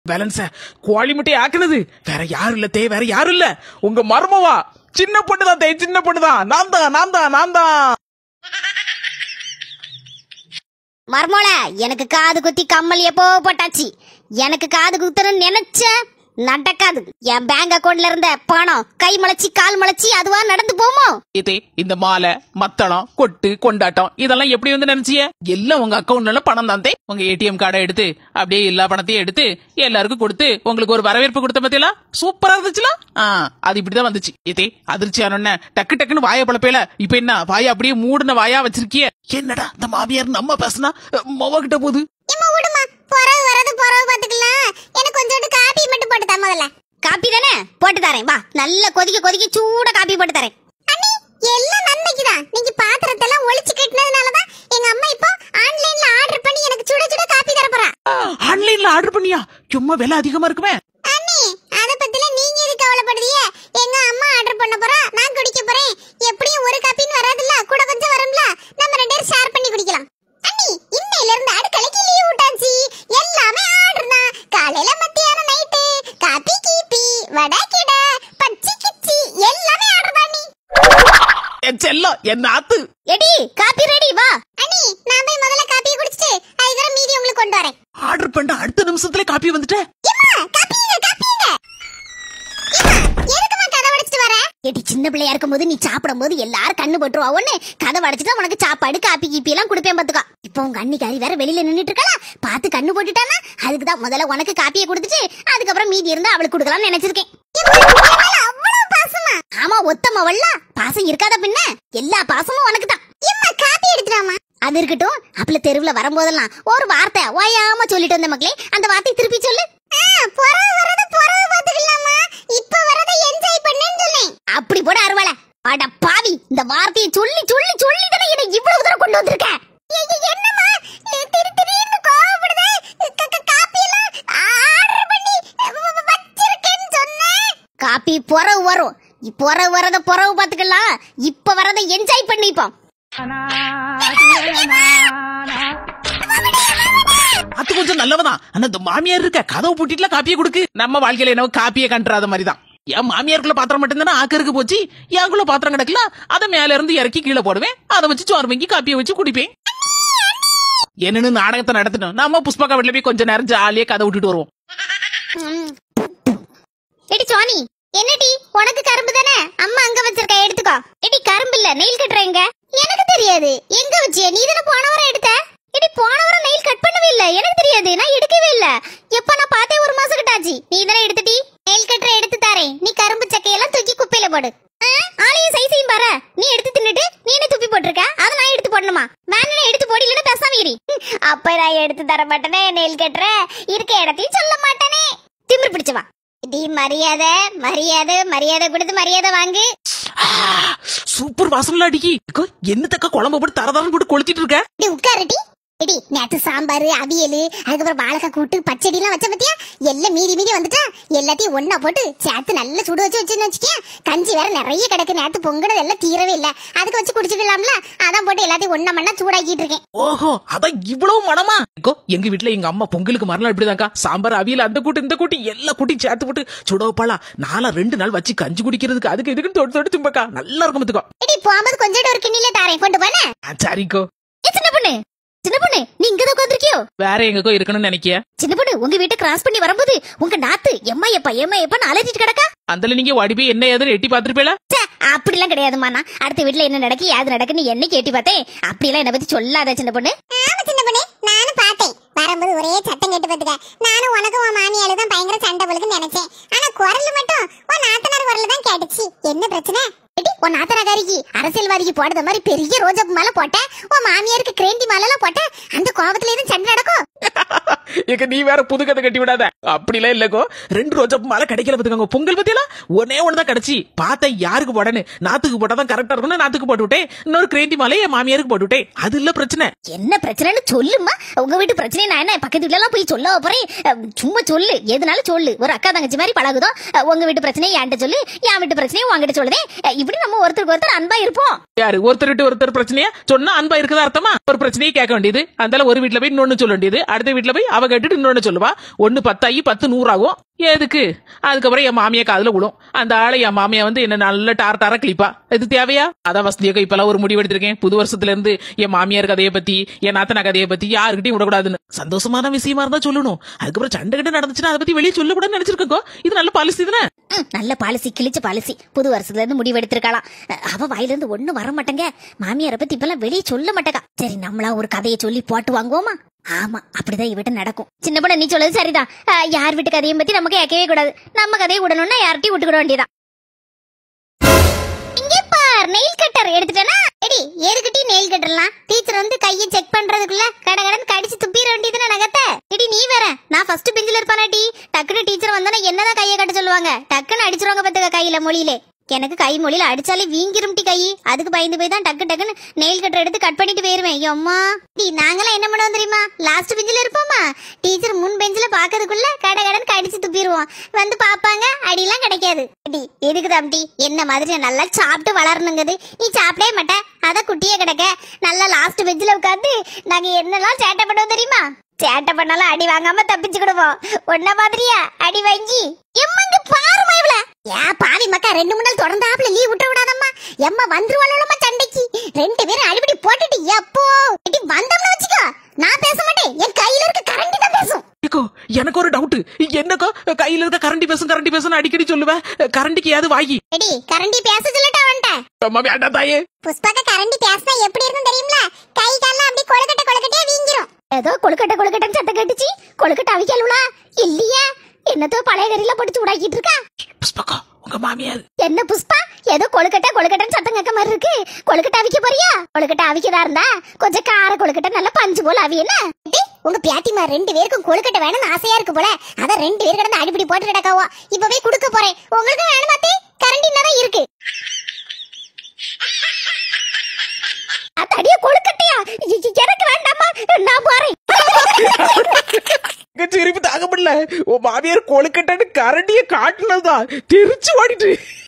பேலன்ஸ கோழி முட்டை ஆக்குனது வேற யாரும் இல்ல தே வேற யாரும் இல்ல உங்க மர்மவா சின்ன பொண்ணுதான் தே சின்ன பொண்ணுதான் நான் தான் நான் தான் நான் தான் மர்மோல எனக்கு காது குத்தி கம்மல் எப்போ போட்டாச்சு எனக்கு காது குத்தணும்னு நினைச்ச நடக்காது என் பேங்க் அக்கவுண்ட்ல இருந்த பணம் கை முளைச்சி கால் முளைச்சி அதுவா நடந்து போமோ இதே இந்த மாலை மத்தளம் கொட்டு கொண்டாட்டம் இதெல்லாம் எப்படி வந்து நினைச்சிய எல்லாம் உங்க அக்கவுண்ட்ல பணம் தான் தே உங்க ஏடிஎம் கார்டை எடுத்து அப்படியே எல்லா பணத்தையும் எடுத்து எல்லாருக்கும் கொடுத்து உங்களுக்கு ஒரு வரவேற்பு கொடுத்த பத்தியல சூப்பரா இருந்துச்சுல ஆ அது இப்படிதான் வந்துச்சு இதே அதிர்ச்சியான டக்கு டக்குன்னு வாய பழப்பேல இப்ப என்ன வாய அப்படியே மூடின வாயா வச்சிருக்கிய என்னடா இந்த மாமியார் நம்ம பேசுனா மொவ கிட்ட போகுது இம்மா விடுமா பொறவு வரது பொறவு பாத்துக்கலாம் எனக்கு கொஞ்சோண்டு காப்பி மட்டும் போட்டு தர முதல்ல காப்பி தானே போட்டு தரேன் வா நல்ல கொதிக்க கொதிக்க சூட காப்பி போட்டு தரேன் அண்ணி எல்லாம் நன்மைக்கு தான் நீங்க பாத்திரத்தெல்லாம் ஒளிச்சு கட்டினதுனால தான் எங்க அம்மா இப்போ ஆன்லைன்ல ஆர்டர் பண்ணி எனக்கு சுட சுட காப்பி தர போறா ஆன்லைன்ல ஆர்டர் பண்ணியா சும்மா விலை அதிகமா இருக்குமே அண்ணி அத பத்தில நீங்க எதுக்கு கவலைப்படுறீங்க எங்க அம்மா ஆர்டர் பண்ண போறா நான் குடிக்க போறேன் எப்படியும் ஒரு காப்பின்னு வராதுல்ல கூட கொஞ்சம் வரும்ல நம்ம ரெண்டு பேரும் ஷேர் பண்ணி குடிக்கலாம் அண்ணி இன்னையில இருந்து அடுக்கலைக்கு லீவ் விட்டாச்சு எல்லாமே ஆர்டர் தான் காலையில மத்தியானம் நைட்டு காப்பி கீப்பி வடை கிட பச்சி கிச்சி எல்லாமே ஆர்டர் தான் நீ என் செல்லம் என் ஆத்து எடி காப்பி ரெடி வா அண்ணி நான் போய் முதல்ல காப்பியை குடிச்சிட்டு அதுக்கப்புறம் மீதி உங்களுக்கு கொண்டு வரேன் ஆர்டர் பண்ண அடுத்த நிமிஷத்துல காப்பி வந்துட்ட எம்மா காப்பிங்க காப்பிங்க எதுக்குமா கதை அடைச்சிட்டு வர ஏடி சின்ன பிள்ளையா இருக்கும்போது நீ சாப்பிடும்போது எல்லாரும் கண்ணு போட்டுருவா ஒண்ணு கதை அடைச்சிட்டா உனக்கு சாப்பாடு காப்பி கீப்பி எல்லாம் கொடுப்பேன் பாத்துக்கோ இப்போ உங்க அன்னிக்காரி வேற வெளியில நின்னுட்டு இருக்கா பார்த்து கண்ணு போட்டுட்டானா அதுக்கு தான் முதல்ல உனக்கு காப்பியை கொடுத்துட்டு அதுக்கப்புறம் மீதி இருந்தா அவளுக்கு கொடுக்கலாம்னு நினைச்சிருக்கேன் ஆமா ஒத்தம்மா வல்ல பாசம் இருக்காத பின்ன எல்லா பாசமும் உனக்கு தான் காப்பி எடுத்துடாமா அது இருக்கட்டும் அப்பல தெருவுல வரும்போதெல்லாம் ஒரு வார்த்தை ஓயாம சொல்லிட்டு வந்த மக்களே அந்த வார்த்தை திருப்பி சொல்லு பொறவு வரத பொறவு பாத்துக்கலாமா இப்ப வரத என்ஜாய் பண்ணுன்னு சொன்னேன் அப்படி போட அருவாள அட பாவி இந்த வார்த்தையை சொல்லி சொல்லி சொல்லி தானே என்னை இவ்வளவு தூரம் கொண்டு வந்திருக்க என்னம்மா திரு திடீர்னு கோவப்படுதே காப்பி எல்லாம் ஆர்டர் பண்ணி வச்சிருக்கேன்னு சொன்னேன் காப்பி பொறவு வரும் பொறவு வரத பொறவு பாத்துக்கலாம் இப்ப வரத என்ஜாய் பண்ணிப்போம் அது கொஞ்சம் நல்லவதான் ஆனா இந்த மாமியார் இருக்க கதவு பூட்டிட்டுல காப்பியை கொடுக்கு நம்ம வாழ்க்கையில என்ன காப்பியை கண்டுறாத மாதிரிதான் என் மாமியாருக்குள்ள பாத்திரம் மட்டும்தானே ஆக்கருக்கு போச்சு எனக்குள்ள பாத்திரம் கிடக்கல அதை மேல இருந்து இறக்கி கீழே போடுவேன் அதை வச்சு சோறு வாங்கி காப்பியை வச்சு குடிப்பேன் என்னன்னு நாடகத்தை நடத்தணும் நாம புஷ்பகா வீட்டுல போய் கொஞ்ச நேரம் ஜாலியா கதை விட்டுட்டு வருவோம் எடி சோனி என்னடி உனக்கு கரும்பு தானே அம்மா அங்க வச்சிருக்க எடுத்துக்கோ எடி கரும்பு இல்ல நெயில் கட்டுறேங்க எனக்கு தெரியாது எங்க வச்சிய நீ தானே போன வாரம் எடுத்த எடி போன வாரம் நெயில் கட் பண்ணவே இல்ல எனக்கு தெரியாது நான் எடுக்கவே இல்ல எப்ப நான் பார்த்தே ஒரு மாசம் கிட்டாச்சு நீ தானே எடுத்துட்டி நெயில் கட்டுற எடுத்து தரேன் நீ கரும்பு சக்கையெல்லாம் தூக்கி குப்பையில போடு ஆ, ஆளையும் சைஸையும் பாரு நீ எடுத்து தின்னுட்டு நீ என்ன துப்பி போட்டிருக்க அதை நான் எடுத்து போடணுமா வேணா எடுத்து போடி இல்லைன்னா பேசாம இரு அப்ப நான் எடுத்து தர மாட்டேனே நெயில் கட்டுற இருக்க இடத்தையும் சொல்ல மாட்டேனே திமிரு பிடிச்சவா டி மரியாதை மரியாதை மரியாதை கொடுத்து மரியாதை வாங்கு சூப்பர் வாசம்ல அடிக்கி அக்கா, என்னத்தக்கா குழம்பு போட்டு தரதரம் போட்டு கொளுத்திட்டு இருக்க டி உட்காருடி எடி நேத்து சாம்பார் அவியல் அதுக்கப்புறம் வாழைக்காய் கூட்டு பச்சடி எல்லாம் வச்ச பத்தியா எல்லாம் மீதி மீதி வந்துட்டா எல்லாத்தையும் ஒண்ணா போட்டு சேர்த்து நல்லா சுடு வச்சு வச்சுன்னு வச்சுக்கேன் கஞ்சி வேற நிறைய கிடக்கு நேத்து பொங்குனது எல்லாம் தீரவே இல்ல அதுக்கு வச்சு குடிச்சிடலாம்ல அதான் போட்டு எல்லாத்தையும் ஒண்ணா மண்ணா சூடாக்கிட்டு இருக்கேன் ஓஹோ அதான் இவ்வளவு மனமா அக்கோ, எங்க வீட்ல எங்க அம்மா பொங்கலுக்கு மறுநாள் இப்படிதான்க்கா சாம்பார் அவியல் அந்த கூட்டு இந்த கூட்டு எல்லா கூட்டையும் சேர்த்து போட்டு சுடவப்பாளா நாளா ரெண்டு நாள் வச்சு கஞ்சி குடிக்கிறதுக்கு அதுக்கு இதுக்குன்னு தொட்டு தொட்டு தும்பக்கா நல்லா இருக்கும் பாத்துக்கோ. எடி போகும்போது கொஞ்சோட ஒரு கிண்ணிலே தாரேன் கொண்டு போன ஆ சரிக்கோ சின்ன பொண்ணு சின்ன பொண்ணு நீ இங்கதான் உட்காந்துருக்கியோ வேற எங்கக்கோ இருக்கணும்னு நினைக்கிய சின்ன பொண்ணு உங்க வீட்டை கிராஸ் பண்ணி வரும்போது உங்க நாத்து எம்மா எப்பா எம்மா எப்பா அலைஞ்சிட்டு கிடக்கா அந்தல நீங்க ஓடி போய் என்ன ஏதுன்னு எட்டி பாத்துருப்பேல ச்சே, அப்படிலாம் கிடையாதுமா நான் அடுத்த வீட்ல என்ன நடக்கு யாது நடக்குன்னு என்ன கேட்டி பார்த்தேன் அப்படிலாம் என்ன பத்தி சொல்லாத சின்ன பொண்ணு ஆமா சின்ன பொண்ணு நானும் பார்த்தேன் வரும்போது ஒரே சத்தம் கேட்டு பாத்துக்க நானும் உனக்கும் உன் மாமியால தான் பயங்கர சண்டை போலுக்கு நினைச்சேன் ஆனா குரல் மட்டும் உன் நாத்தனார் குரல் தான் கேட்டுச்சு என்ன பிரச்சனை எடி, உன் நாத்தனாரிக்கு அரசியல்வாதிக்கு போடுற மாதிரி பெரிய ரோஜாப்பு மாலை போட்ட உன் மாமியாருக்கு கிரேந்தி மாலை எல்லாம் போட்ட அந்த கோபத்துல எதுவும் சண்டை நடக்கும் ஏக்க நீ வேற புது கதை கட்டி விடாத அப்படிலாம் இல்லக்கோ ரெண்டு ரோஜா மாலை கிடைக்கல பாத்துக்கோங்க பொங்கல் பத்தியெல்லாம் ஒன்னே ஒண்ணுதான் கிடைச்சி பார்த்தேன் யாருக்கு போடன்னு நாத்துக்கு போட்டாதான் கரெக்டா இருக்கும்னு நாத்துக்கு போட்டு விட்டேன் இன்னொரு கிரேந்தி மாலை என் மாமியாருக்கு போட்டு விட்டேன் அது இல்ல பிரச்சனை என்ன பிரச்சனைன்னு சொல்லுமா உங்க வீட்டு பிரச்சனை நான் என்ன பக்கத்து வீட்ல எல்லாம் போய் சொல்ல போறேன் அஹ், சும்மா சொல்லு எதுனாலும் சொல்லு ஒரு அக்கா தங்கச்சி மாதிரி பழகுதோ அஹ், உங்க வீட்டு பிரச்சனையை என்கிட்ட சொல்லு என் வீட்டு பிரச்சனையை உங்ககிட்ட சொல்லுதே அஹ், இப்படி நம்ம ஒருத்தருக்கு ஒருத்தர் அன்பா இருப்போம் யாரு ஒருத்தர் விட்டு ஒருத்தர் பிரச்சனையா சொன்னா அன்பா இருக்குதா அர்த்தமா ஒரு பிரச்சனையை கேட்க வேண்டியது அதனால ஒரு வீட்ல போய் இன்னொன்னு சொல்ல வேண்டியது அடுத்த வீட்ல போய் அவ கேட்டுட்டு இன்னொன்னு சொல்லுவா ஒன்னு பத்தாயி பத்து நூறாகும் எதுக்கு அதுக்கப்புறம் என் மாமியா காதுல விடும் அந்த ஆளை என் மாமியா வந்து என்ன நல்ல டார் டாரா கிளிப்பா இது தேவையா அதான் வசதியாக இப்பெல்லாம் ஒரு முடிவு எடுத்திருக்கேன் புது வருஷத்துல இருந்து என் மாமியார் கதையை பத்தி என் நாத்தனா கதையை பத்தி யாருக்கிட்டையும் விடக்கூடாதுன்னு சந்தோஷமான விஷயமா இருந்தா சொல்லணும் அதுக்கப்புறம் சண்டை கிட்ட நடந்துச்சுன்னா அதை பத்தி வெளியே சொல்லக்கூடாதுன்னு நினைச்சிருக்கோம் இது நல்ல பாலிசி தானே ம், நல்ல பாலிசி கிழிச்ச பாலிசி புது வருஷத்துல இருந்து முடிவு எடுத்திருக்கலாம் அஹ், அவ வாயில இருந்து ஒண்ணும் வர மாட்டேங்க மாமியாரை பத்தி இப்பெல்லாம் வெளியே சொல்ல மாட்டேங்க சரி நம்மளா ஒரு கதையை சொல்லி போட்டு வாங்குவோமா ஆமா அப்படிதான் இவட்ட நடக்கும் சின்ன பொண்ணு நீ சொல்றது சரிதான் அஹ், யார் வீட்டு கதையை பத்தி நமக்கு கேட்கவே கூடாது நம்ம கதையை விடணும்னா யார்ட்டையும் விட்டுக்கிட வேண்டியதான் இங்கே பார் நெயில் கட்டர் எடுத்துட்டேனா எடி எதுக்கிட்டி நெயில் கட்டர்லாம் டீச்சர் வந்து கையை செக் பண்றதுக்குள்ள கட கடன்னு கடிச்சு துப்பிட வேண்டியதுன்னு நகத்த எடி நீ வேற நான் ஃபர்ஸ்ட் பெஞ்சில இருப்பானா டி டக்குனு டீச்சர் வந்தா என்னதான் கையை கட்ட சொல்லுவாங்க டக்குன்னு அடிச்சிருவாங்க பத்துக்க கையில மொழியிலே எனக்கு கை மொழியில அடிச்சாலே வீங்கிரும் டி கை அதுக்கு பயந்து போய் தான் டக்கு டக்குன்னு நெயில் கட்டர் எடுத்து கட் பண்ணிட்டு போயிருவேன் அம்மா டி நாங்களாம் என்ன பண்ணுவோம் தெரியுமா லாஸ்ட் பெஞ்சில இருப்போமா டீச்சர் முன் பெஞ்சில பாக்கிறதுக்குள்ள கட கடன்னு கடிச்சு துப்பிடுவோம் வந்து பாப்பாங்க அடியெல்லாம் கிடைக்காது டி எதுக்கு தம்பி என்ன மாதிரி நான் நல்லா சாப்பிட்டு வளரணுங்குது நீ சாப்பிடவே மாட்ட அத குட்டியே கிடக்க நல்லா லாஸ்ட் பெஞ்சில உட்காந்து நாங்க என்னெல்லாம் சேட்டை பண்ணுவோம் தெரியுமா சேட்டை பண்ணாலும் அடி வாங்காம தப்பிச்சுக்கிடுவோம் ஒன்ன மாதிரியா அடி வாங்கி எம்மங்க பாருமா இவள ஏ பாவி மக்கா ரெண்டு மூணு நாள் தொடர்ந்தாப்புல லீவ் விட்ட விடாதம்மா எம்மா வந்துருவாளம்மா சண்டைக்கு ரெண்டு பேரும் அடிபடி போட்டுட்டு எப்போ எடி வந்தோம்னு வச்சுக்கோ நான் பேச மாட்டேன் என் கையில இருக்க கரண்டி தான் பேசும் ஏக்கோ எனக்கு ஒரு டவுட் என்னக்கோ கையில இருக்க கரண்டி பேசும் கரண்டி பேசும் அடிக்கடி சொல்லுவேன் கரண்டிக்கு ஏது வாங்கி எடி கரண்டி பேச சொல்லட்டா அவன்ட்ட அம்மா வேண்டாம் தாயே புஷ்பாக்க கரண்டி பேசினா எப்படி இருக்கும் தெரியுங்களா கை கால்லாம் அப்படி கொழுக்கட்டை கொழுக்கட்டையா வீங்கிரும் ஏதோ கொழுக்கட்டை கொழுக்கட்டைன்னு சத்தம் கேட்டுச்சு கொழுக்கட்டை அவிக்கலுவலா இல்லையா என்னத்தோ பழைய கறியில போட்டு சூடாக்கிட்டு இருக்கா புஷ்பக்கா உங்க மாமியார் என்ன புஷ்பா ஏதோ கொழுக்கட்டை கொழுக்கட்டைன்னு சத்தம் கேட்க மாதிரி இருக்கு கொழுக்கட்டை அவிக்க போறியா கொழுக்கட்டை அவிக்கதா இருந்தா கொஞ்சம் கார கொழுக்கட்டை நல்லா பஞ்சு போல அவி என்ன உங்க பியாட்டிமா ரெண்டு பேருக்கும் கொழுக்கட்டை வேணும்னு ஆசையா இருக்கு போல அதான் ரெண்டு பேர் கிடந்து அடிப்படி போட்டு கிடக்காவோ இப்பவே குடுக்க போறேன் உங்களுக்கு வேணுமா தே கரண்டி தான் இருக்கு அத்தடிய கொழுக்கட்டையா இ- இ- எனக்கு வேண்டாமா நான் போறேன் சிரிப்பு தாங்க முடியல உன் மாமியார் கொழுக்கட்டன்னு கரண்டிய காட்டுனதுதான் தெரிச்சு ஓடிட்டு